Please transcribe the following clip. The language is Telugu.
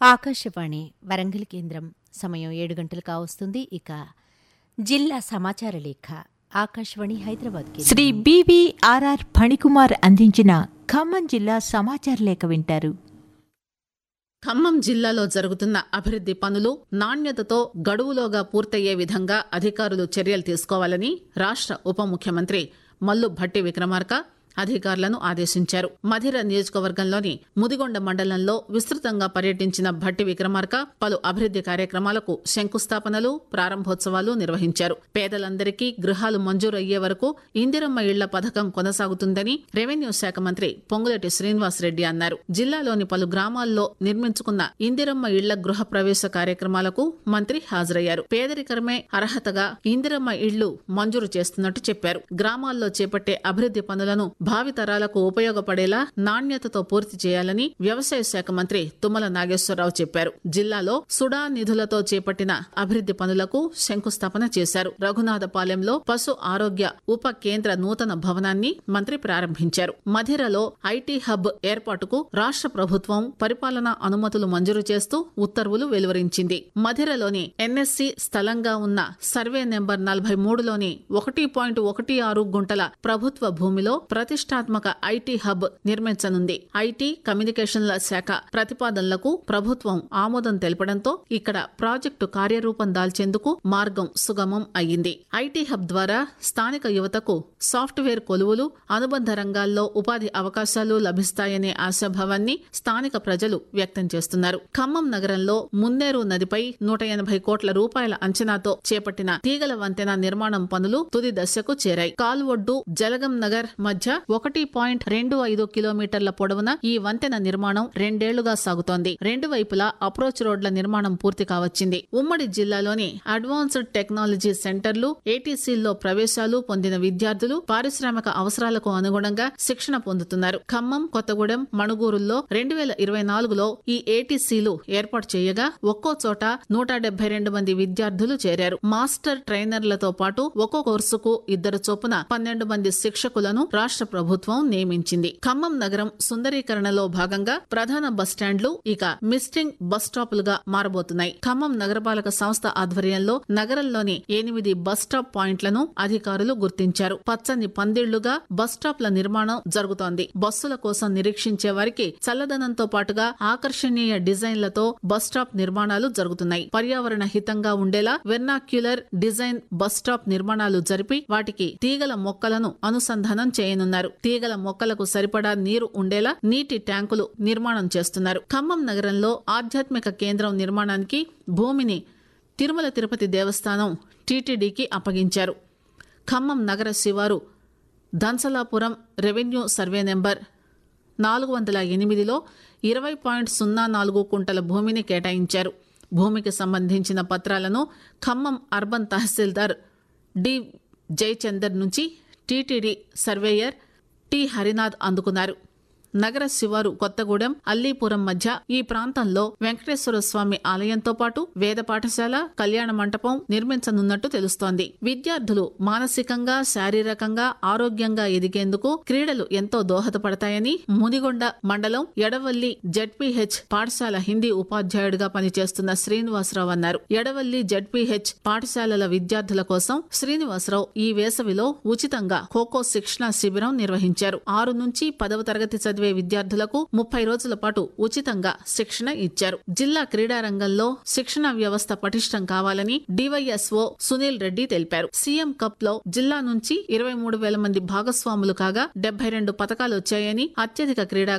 ఆకాశవాణి వరంగల్ కేంద్రం సమయం ఏడు గంటలు కావస్తుంది ఇక జిల్లా సమాచార లేఖ ఆకాశవాణి హైదరాబాద్ కేంద్రం. శ్రీ బివిఆర్ఆర్ ఫణికుమార్ అందించిన ఖమ్మం జిల్లా సమాచార లేఖ వింటారు ఖమ్మం జిల్లాలో జరుగుతున్న అభివృద్ది పనులు నాణ్యతతో గడువులోగా పూర్తయ్యే విధంగా అధికారులు చర్యలు తీసుకోవాలని రాష్ట్ర ఉప ముఖ్యమంత్రి మల్లు భట్టి విక్రమార్క అధికారులను ఆదేశించారు మధిర నియోజకవర్గంలోని ముదిగొండ మండలంలో విస్తృతంగా పర్యటించిన భట్టి విక్రమార్క పలు అభివృద్ది కార్యక్రమాలకు శంకుస్థాపనలు ప్రారంభోత్సవాలు నిర్వహించారు పేదలందరికీ గృహాలు మంజూరు అయ్యే వరకు ఇందిరమ్మ ఇళ్ల పథకం కొనసాగుతుందని రెవెన్యూ శాఖ మంత్రి పొంగులటి శ్రీనివాసరెడ్డి అన్నారు జిల్లాలోని పలు గ్రామాల్లో నిర్మించుకున్న ఇందిరమ్మ ఇళ్ల గృహ ప్రవేశ కార్యక్రమాలకు మంత్రి హాజరయ్యారు పేదరికరమే అర్హతగా ఇందిరమ్మ ఇళ్లు మంజూరు చేస్తున్నట్టు చెప్పారు గ్రామాల్లో చేపట్టే అభివృద్ది పనులను భావితరాలకు ఉపయోగపడేలా నాణ్యతతో పూర్తి చేయాలని వ్యవసాయ శాఖ మంత్రి తుమ్మల నాగేశ్వరరావు చెప్పారు జిల్లాలో సుడా నిధులతో చేపట్టిన అభివృద్ది పనులకు శంకుస్థాపన చేశారు రఘునాథపాలెంలో పశు ఆరోగ్య ఉప కేంద్ర నూతన భవనాన్ని మంత్రి ప్రారంభించారు మధిరలో ఐటీ హబ్ ఏర్పాటుకు రాష్ట్ర ప్రభుత్వం పరిపాలనా అనుమతులు మంజూరు చేస్తూ ఉత్తర్వులు వెలువరించింది మధిరలోని ఎన్ఎస్సి స్థలంగా ఉన్న సర్వే నెంబర్ నలభై మూడులోని ఒకటి పాయింట్ ఒకటి ఆరు గుంటల ప్రభుత్వ భూమిలో ప్రతిష్టాత్మక ఐటీ హబ్ నిర్మించనుంది ఐటీ కమ్యూనికేషన్ల శాఖ ప్రతిపాదనలకు ప్రభుత్వం ఆమోదం తెలపడంతో ఇక్కడ ప్రాజెక్టు కార్యరూపం దాల్చేందుకు మార్గం సుగమం అయ్యింది ఐటీ హబ్ ద్వారా స్థానిక యువతకు సాఫ్ట్వేర్ కొలువులు అనుబంధ రంగాల్లో ఉపాధి అవకాశాలు లభిస్తాయనే ఆశాభావాన్ని స్థానిక ప్రజలు వ్యక్తం చేస్తున్నారు ఖమ్మం నగరంలో మున్నేరు నదిపై నూట ఎనభై కోట్ల రూపాయల అంచనాతో చేపట్టిన తీగల వంతెన నిర్మాణం పనులు తుది దశకు చేరాయి కాల్వొడ్డు జలగం నగర్ మధ్య ఒకటి పాయింట్ రెండు ఐదు కిలోమీటర్ల పొడవున ఈ వంతెన నిర్మాణం రెండేళ్లుగా సాగుతోంది రెండు వైపులా అప్రోచ్ రోడ్ల నిర్మాణం పూర్తి కావచ్చింది ఉమ్మడి జిల్లాలోని అడ్వాన్స్డ్ టెక్నాలజీ సెంటర్లు ఏటీసీల్లో ప్రవేశాలు పొందిన విద్యార్థులు పారిశ్రామిక అవసరాలకు అనుగుణంగా శిక్షణ పొందుతున్నారు ఖమ్మం కొత్తగూడెం మణుగూరుల్లో రెండు వేల ఇరవై నాలుగులో ఈ ఏటీసీలు ఏర్పాటు చేయగా ఒక్కో చోట నూట డెబ్బై రెండు మంది విద్యార్థులు చేరారు మాస్టర్ ట్రైనర్లతో పాటు ఒక్కో కోర్సుకు ఇద్దరు చొప్పున పన్నెండు మంది శిక్షకులను రాష్ట్ర ప్రభుత్వం నియమించింది ఖమ్మం నగరం సుందరీకరణలో భాగంగా ప్రధాన బస్టాండ్లు ఇక మిస్టింగ్ బస్ స్టాపులుగా మారబోతున్నాయి ఖమ్మం నగరపాలక సంస్థ ఆధ్వర్యంలో నగరంలోని ఎనిమిది బస్ స్టాప్ పాయింట్లను అధికారులు గుర్తించారు పచ్చని పందిళ్లుగా బస్ స్టాప్ల నిర్మాణం జరుగుతోంది బస్సుల కోసం నిరీక్షించే వారికి చల్లదనంతో పాటుగా ఆకర్షణీయ డిజైన్లతో బస్ స్టాప్ నిర్మాణాలు జరుగుతున్నాయి పర్యావరణ హితంగా ఉండేలా వెర్నాక్యులర్ డిజైన్ బస్ స్టాప్ నిర్మాణాలు జరిపి వాటికి తీగల మొక్కలను అనుసంధానం చేయనున్నారు తీగల మొక్కలకు సరిపడా నీరు ఉండేలా నీటి ట్యాంకులు నిర్మాణం చేస్తున్నారు ఖమ్మం నగరంలో ఆధ్యాత్మిక కేంద్రం నిర్మాణానికి భూమిని తిరుమల తిరుపతి దేవస్థానం టీటీడీకి అప్పగించారు ఖమ్మం నగర శివారు ధన్సలాపురం రెవెన్యూ సర్వే నెంబర్ నాలుగు వందల ఎనిమిదిలో ఇరవై పాయింట్ సున్నా నాలుగు కుంటల భూమిని కేటాయించారు భూమికి సంబంధించిన పత్రాలను ఖమ్మం అర్బన్ తహసీల్దార్ డి జయచందర్ నుంచి టీటీడీ సర్వేయర్ టి హరినాథ్ అందుకున్నారు నగర శివారు కొత్తగూడెం అల్లీపురం మధ్య ఈ ప్రాంతంలో వెంకటేశ్వర స్వామి ఆలయంతో పాటు వేద పాఠశాల కళ్యాణ మంటపం నిర్మించనున్నట్టు తెలుస్తోంది విద్యార్థులు మానసికంగా శారీరకంగా ఆరోగ్యంగా ఎదిగేందుకు క్రీడలు ఎంతో దోహదపడతాయని ముదిగొండ మండలం ఎడవల్లి జడ్పీహెచ్ పాఠశాల హిందీ ఉపాధ్యాయుడిగా పనిచేస్తున్న శ్రీనివాసరావు అన్నారు ఎడవల్లి జడ్పీహెచ్ పాఠశాలల విద్యార్థుల కోసం శ్రీనివాసరావు ఈ వేసవిలో ఉచితంగా ఖోఖో శిక్షణ శిబిరం నిర్వహించారు ఆరు నుంచి పదవ తరగతి చదివే విద్యార్థులకు ముప్పై రోజుల పాటు ఉచితంగా శిక్షణ ఇచ్చారు జిల్లా క్రీడా రంగంలో శిక్షణ వ్యవస్థ పటిష్టం కావాలని డివైఎస్ఓ సునీల్ రెడ్డి తెలిపారు సీఎం కప్ లో జిల్లా నుంచి ఇరవై మూడు వేల మంది భాగస్వాములు కాగా డెబ్బై రెండు పథకాలు వచ్చాయని అత్యధిక క్రీడాకారులు